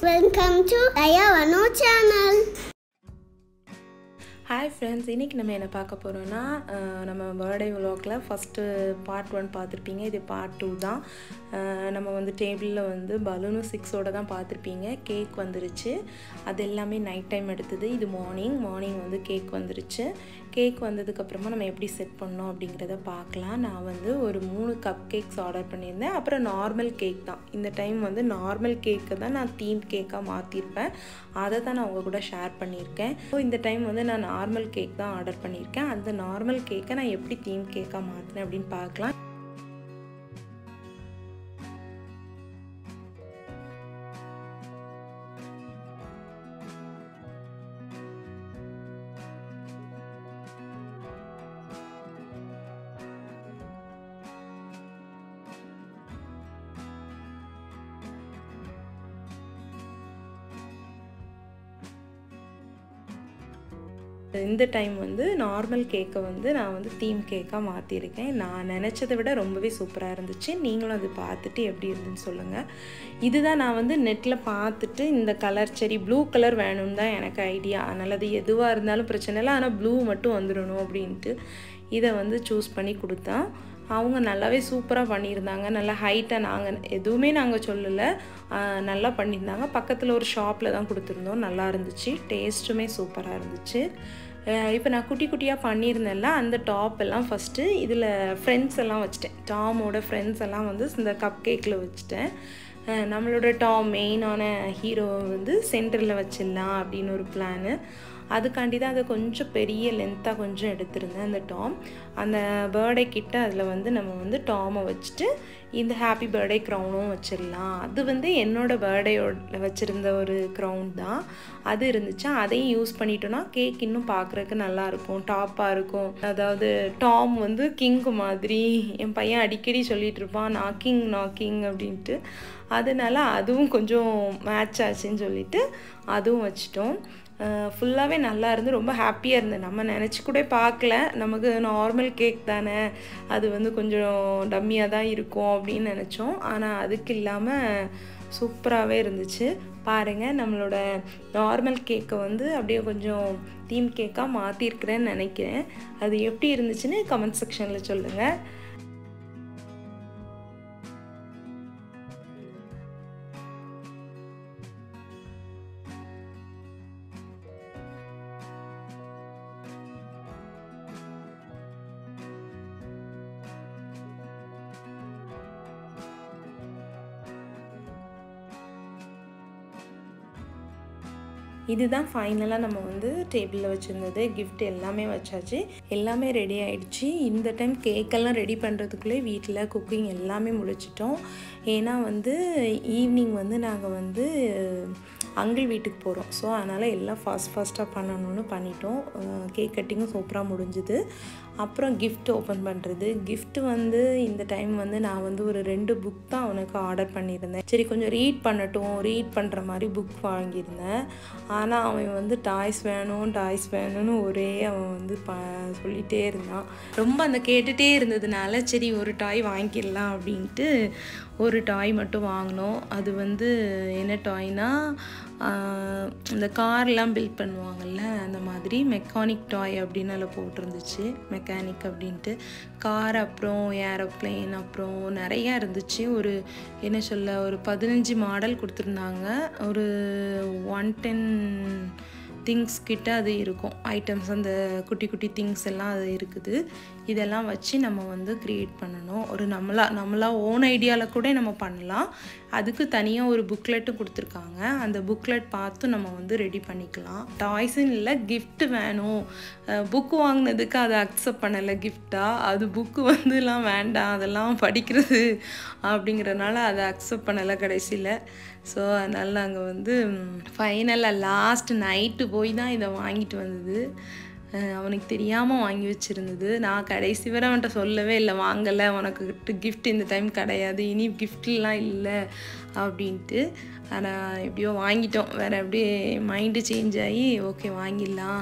Welcome to Ayavano channel. Hi friends இன்றைக்கி நம்ம என்ன பார்க்க போகிறோன்னா நம்ம பர்த்டே விலாகில் ஃபஸ்ட்டு பார்ட் ஒன் பார்த்துருப்பீங்க இது பார்ட் டூ தான் அஹ் நம்ம வந்து டேபிளில் வந்து பலூனும் சிக்ஸோட தான் பார்த்துருப்பீங்க கேக் வந்துருச்சு அது எல்லாமே நைட் டைம் எடுத்தது இது மார்னிங் மார்னிங் வந்து கேக் வந்துருச்சு கேக் வந்ததுக்கப்புறமா நம்ம எப்படி செட் பண்ணோம் அப்படிங்கிறத பார்க்கலாம் நான் வந்து ஒரு மூணு கப் கேக்ஸ் ஆர்டர் பண்ணியிருந்தேன் அப்புறம் நார்மல் கேக் தான் இந்த டைம் வந்து நார்மல் கேக்கை தான் நான் தீம் கேக்காக மாற்றிருப்பேன் அதை தான் நான் உங்கள் கூட ஷேர் பண்ணியிருக்கேன் ஸோ இந்த டைம் வந்து நான் நார்மல் கேக் தான் ஆர்டர் பண்ணியிருக்கேன் அந்த நார்மல் கேக்கை நான் எப்படி தீம் கேக்காக மாற்றினேன் அப்படின்னு பார்க்கலாம் இந்த டைம் வந்து நார்மல் கேக்கை வந்து நான் வந்து தீம் கேக்காக மாற்றிருக்கேன் நான் நினச்சதை விட ரொம்பவே சூப்பராக இருந்துச்சு நீங்களும் அது பார்த்துட்டு எப்படி இருந்துன்னு சொல்லுங்கள் இதுதான் நான் வந்து நெட்டில் பார்த்துட்டு இந்த கலர் சரி ப்ளூ கலர் வேணும்னு தான் எனக்கு ஐடியா அதனால் அது எதுவாக இருந்தாலும் பிரச்சனை இல்லை ஆனால் ப்ளூ மட்டும் வந்துடணும் அப்படின்ட்டு இதை வந்து சூஸ் பண்ணி கொடுத்தேன் அவங்க நல்லாவே சூப்பராக பண்ணியிருந்தாங்க நல்லா ஹைட்டாக நாங்கள் எதுவுமே நாங்கள் சொல்லலை நல்லா பண்ணியிருந்தாங்க பக்கத்தில் ஒரு ஷாப்பில் தான் கொடுத்துருந்தோம் நல்லா இருந்துச்சு டேஸ்ட்டுமே சூப்பராக இருந்துச்சு இப்போ நான் குட்டி குட்டியாக பண்ணியிருந்தேன்ல அந்த டாப் எல்லாம் ஃபஸ்ட்டு இதில் ஃப்ரெண்ட்ஸ் எல்லாம் வச்சுட்டேன் டாமோட ஃப்ரெண்ட்ஸ் எல்லாம் வந்து இந்த கப் கேக்கில் வச்சுட்டேன் நம்மளோட டாம் மெயினான ஹீரோ வந்து சென்டரில் வச்சிடலாம் அப்படின்னு ஒரு பிளானு அதுக்காண்டி தான் அதை கொஞ்சம் பெரிய லென்த்தாக கொஞ்சம் எடுத்திருந்தேன் அந்த டாம் அந்த பேர்டே கிட்ட அதில் வந்து நம்ம வந்து டாமை வச்சுட்டு இந்த ஹாப்பி பர்த்டே க்ரௌனும் வச்சிடலாம் அது வந்து என்னோடய பர்த்டேயோட வச்சுருந்த ஒரு க்ரௌன் தான் அது இருந்துச்சு அதையும் யூஸ் பண்ணிட்டோன்னா கேக் இன்னும் பார்க்குறதுக்கு நல்லாயிருக்கும் டாப்பாக இருக்கும் அதாவது டாம் வந்து கிங்கு மாதிரி என் பையன் அடிக்கடி சொல்லிகிட்டு இருப்பான் நாக்கிங் நாக்கிங் அப்படின்ட்டு அதனால அதுவும் கொஞ்சம் மேட்ச் ஆச்சுன்னு சொல்லிட்டு அதுவும் வச்சிட்டோம் ஃபுல்லாகவே நல்லா இருந்து ரொம்ப ஹாப்பியாக இருந்தேன் நம்ம நினச்சி கூட பார்க்கல நமக்கு நார்மல் கேக் தானே அது வந்து கொஞ்சம் டம்மியாக தான் இருக்கும் அப்படின்னு நினச்சோம் ஆனால் அதுக்கு இல்லாமல் சூப்பராகவே இருந்துச்சு பாருங்கள் நம்மளோட நார்மல் கேக்கை வந்து அப்படியே கொஞ்சம் தீம் கேக்காக மாற்றிருக்கிறேன்னு நினைக்கிறேன் அது எப்படி இருந்துச்சுன்னு கமெண்ட் செக்ஷனில் சொல்லுங்கள் இதுதான் ஃபைனலாக நம்ம வந்து டேபிளில் வச்சுருந்தது கிஃப்ட் எல்லாமே வச்சாச்சு எல்லாமே ரெடி ஆகிடுச்சு இந்த டைம் கேக்கெல்லாம் ரெடி பண்ணுறதுக்குள்ளே வீட்டில் குக்கிங் எல்லாமே முடிச்சிட்டோம் ஏன்னா வந்து ஈவினிங் வந்து நாங்கள் வந்து அங்கிள் வீட்டுக்கு போகிறோம் ஸோ அதனால் எல்லாம் ஃபாஸ்ட் ஃபாஸ்ட்டாக பண்ணணும்னு பண்ணிட்டோம் கேக் கட்டிங்கும் சூப்பராக முடிஞ்சுது அப்புறம் கிஃப்ட் ஓப்பன் பண்ணுறது கிஃப்ட் வந்து இந்த டைம் வந்து நான் வந்து ஒரு ரெண்டு புக் தான் அவனுக்கு ஆர்டர் பண்ணியிருந்தேன் சரி கொஞ்சம் ரீட் பண்ணட்டும் ரீட் பண்ணுற மாதிரி புக் வாங்கியிருந்தேன் ஆனால் அவன் வந்து டாய்ஸ் வேணும் டாய்ஸ் வேணும்னு ஒரே அவன் வந்து ப சொல்லிகிட்டே இருந்தான் ரொம்ப அந்த கேட்டுகிட்டே இருந்ததுனால சரி ஒரு டாய் வாங்கிடலாம் அப்படின்ட்டு ஒரு டாய் மட்டும் வாங்கினோம் அது வந்து என்ன டாய்னா இந்த கார்லாம் பில்ட் பண்ணுவாங்கள்ல அந்த மாதிரி மெக்கானிக் டாய் அப்படின்னு அதில் போட்டிருந்துச்சு மெக்கானிக் அப்படின்ட்டு கார் அப்புறம் ஏரோப்ளேன் அப்புறம் நிறையா இருந்துச்சு ஒரு என்ன சொல்ல ஒரு பதினஞ்சு மாடல் கொடுத்துருந்தாங்க ஒரு ஒன் டென் திங்ஸ் கிட்ட அது இருக்கும் ஐட்டம்ஸ் அந்த குட்டி குட்டி திங்ஸ் எல்லாம் அது இருக்குது இதெல்லாம் வச்சு நம்ம வந்து க்ரியேட் பண்ணணும் ஒரு நம்மளா நம்மளா ஓன் ஐடியாவில் கூட நம்ம பண்ணலாம் அதுக்கு தனியாக ஒரு புக்லெட்டும் கொடுத்துருக்காங்க அந்த புக்லெட் பார்த்து நம்ம வந்து ரெடி பண்ணிக்கலாம் டாய்ஸுன்னு இல்லை கிஃப்ட் வேணும் புக்கு வாங்கினதுக்கு அதை அக்செப்ட் பண்ணலை கிஃப்டாக அது புக்கு வந்துலாம் வேண்டாம் அதெல்லாம் படிக்கிறது அப்படிங்கிறதுனால அதை அக்செப்ட் பண்ணலை கடைசியில் ஸோ அதனால் நாங்கள் வந்து ஃபைனலாக லாஸ்ட் நைட்டு போய் தான் இதை வாங்கிட்டு வந்தது அவனுக்கு தெரியாமல் வாங்கி வச்சுருந்தது நான் கடைசி வரை அவன்கிட்ட சொல்லவே இல்லை வாங்கலை உனக்கு கிஃப்ட் இந்த டைம் கிடையாது இனி கிஃப்ட்லாம் இல்லை அப்படின்ட்டு ஆனால் எப்படியோ வாங்கிட்டோம் வேறு அப்படியே மைண்டு சேஞ்ச் ஆகி ஓகே வாங்கிடலாம்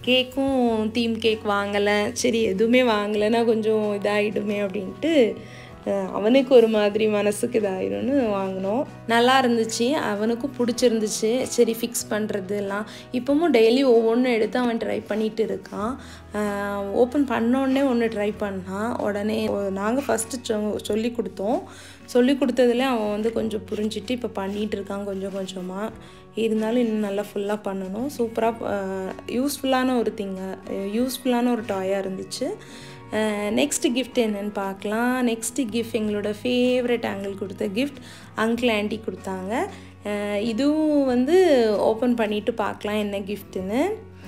கேக்கும் தீம் கேக் வாங்கலை சரி எதுவுமே வாங்கலைன்னா கொஞ்சம் இதாகிடுமே அப்படின்ட்டு அஹ் அவனுக்கு ஒரு மாதிரி மனசுக்கு இதாயிரும்னு வாங்கினோம் நல்லா இருந்துச்சு அவனுக்கும் பிடிச்சிருந்துச்சு சரி ஃபிக்ஸ் பண்ணுறது எல்லாம் இப்போவும் டெய்லி ஒவ்வொன்றும் எடுத்து அவன் ட்ரை பண்ணிட்டு இருக்கான் ஓப்பன் பண்ணோடனே ஒன்று ட்ரை பண்ணான் உடனே நாங்கள் ஃபஸ்ட்டு சொல்லி கொடுத்தோம் சொல்லி கொடுத்ததுல அவன் வந்து கொஞ்சம் புரிஞ்சுட்டு இப்போ பண்ணிகிட்டு இருக்கான் கொஞ்சம் கொஞ்சமாக இருந்தாலும் இன்னும் நல்லா ஃபுல்லாக பண்ணணும் சூப்பராக யூஸ்ஃபுல்லான ஒரு திங்க யூஸ்ஃபுல்லான ஒரு டாயாக இருந்துச்சு நெக்ஸ்ட் கிஃப்ட் என்னன்னு பார்க்கலாம் நெக்ஸ்ட் கிஃப்ட் எங்களோட ஃபேவரட் ஆங்கிள் கொடுத்த கிஃப்ட் அங்கிள் ஆண்டி கொடுத்தாங்க அஹ் இதுவும் வந்து ஓப்பன் பண்ணிட்டு பார்க்கலாம் என்ன கிஃப்ட்டுன்னு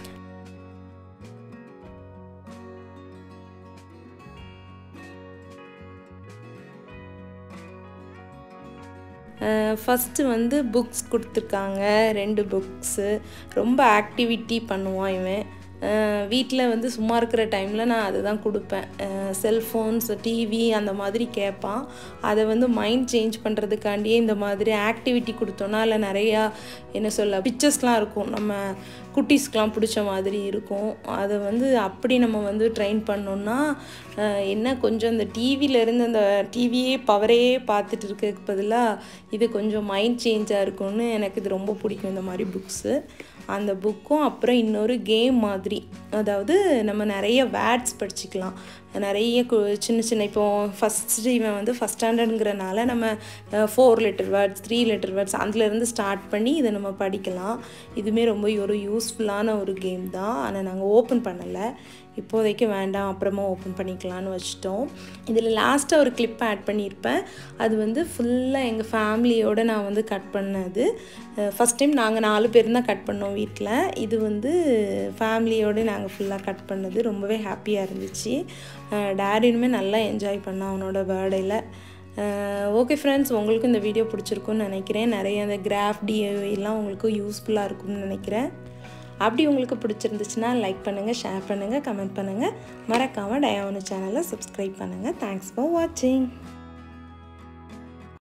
ஃபஸ்ட்டு வந்து புக்ஸ் கொடுத்துருக்காங்க ரெண்டு புக்ஸு ரொம்ப ஆக்டிவிட்டி பண்ணுவான் இவன் வீட்டில் வந்து சும்மா இருக்கிற டைமில் நான் அதை தான் கொடுப்பேன் செல்ஃபோன்ஸ் டிவி அந்த மாதிரி கேட்பான் அதை வந்து மைண்ட் சேஞ்ச் பண்ணுறதுக்காண்டியே இந்த மாதிரி ஆக்டிவிட்டி கொடுத்தோன்னா இல்லை நிறையா என்ன சொல்ல பிக்சர்ஸ்லாம் இருக்கும் நம்ம குட்டீஸ்க்கெலாம் பிடிச்ச மாதிரி இருக்கும் அதை வந்து அப்படி நம்ம வந்து ட்ரெயின் பண்ணோன்னா என்ன கொஞ்சம் இந்த டிவியிலேருந்து அந்த டிவியே பவரே பார்த்துட்டு இருக்கிறதுக்கு பதிலாக இது கொஞ்சம் மைண்ட் சேஞ்சாக இருக்கும்னு எனக்கு இது ரொம்ப பிடிக்கும் இந்த மாதிரி புக்ஸு அந்த புக்கும் அப்புறம் இன்னொரு கேம் மாதிரி அதாவது நம்ம நிறைய வேர்ட்ஸ் படிச்சுக்கலாம் நிறைய கு- சின்ன சின்ன இப்போ ஃபஸ்ட்டு இவன் வந்து ஃபஸ்ட் ஸ்டாண்டர்டுங்கிறனால நம்ம four letter words three letter words அதுலேருந்து ஸ்டார்ட் பண்ணி இதை நம்ம படிக்கலாம் இதுவுமே ரொம்ப ஒரு யூஸ்ஃபுல்லான ஒரு கேம் தான் ஆனால் நாங்கள் ஓப்பன் பண்ணலை இப்போதைக்கு வேண்டாம் அப்புறமா ஓப்பன் பண்ணிக்கலாம்னு வச்சுட்டோம் இதில் லாஸ்ட்டாக ஒரு கிளிப் ஆட் பண்ணியிருப்பேன் அது வந்து ஃபுல்லாக எங்கள் ஃபேமிலியோடு நான் வந்து கட் பண்ணது ஃபஸ்ட் டைம் நாங்கள் நாலு பேர் தான் கட் பண்ணோம் வீட்டில் இது வந்து ஃபேமிலியோடு நாங்கள் ஃபுல்லாக கட் பண்ணது ரொம்பவே ஹாப்பியாக இருந்துச்சு டேடினுமே நல்லா என்ஜாய் பண்ணான் அவனோட பர்த்டேயில் ஓகே ஃப்ரெண்ட்ஸ் உங்களுக்கு இந்த வீடியோ பிடிச்சிருக்குன்னு நினைக்கிறேன் நிறைய அந்த கிராஃப் டிஐலாம் உங்களுக்கு யூஸ்ஃபுல்லாக இருக்கும்னு நினைக்கிறேன் அப்படி உங்களுக்கு பிடிச்சிருந்துச்சுன்னா லைக் பண்ணுங்கள் ஷேர் பண்ணுங்கள் கமெண்ட் பண்ணுங்கள் மறக்காமல் டயாவனு சேனலை சப்ஸ்கிரைப் பண்ணுங்கள் தேங்க்ஸ் ஃபார் வாட்சிங்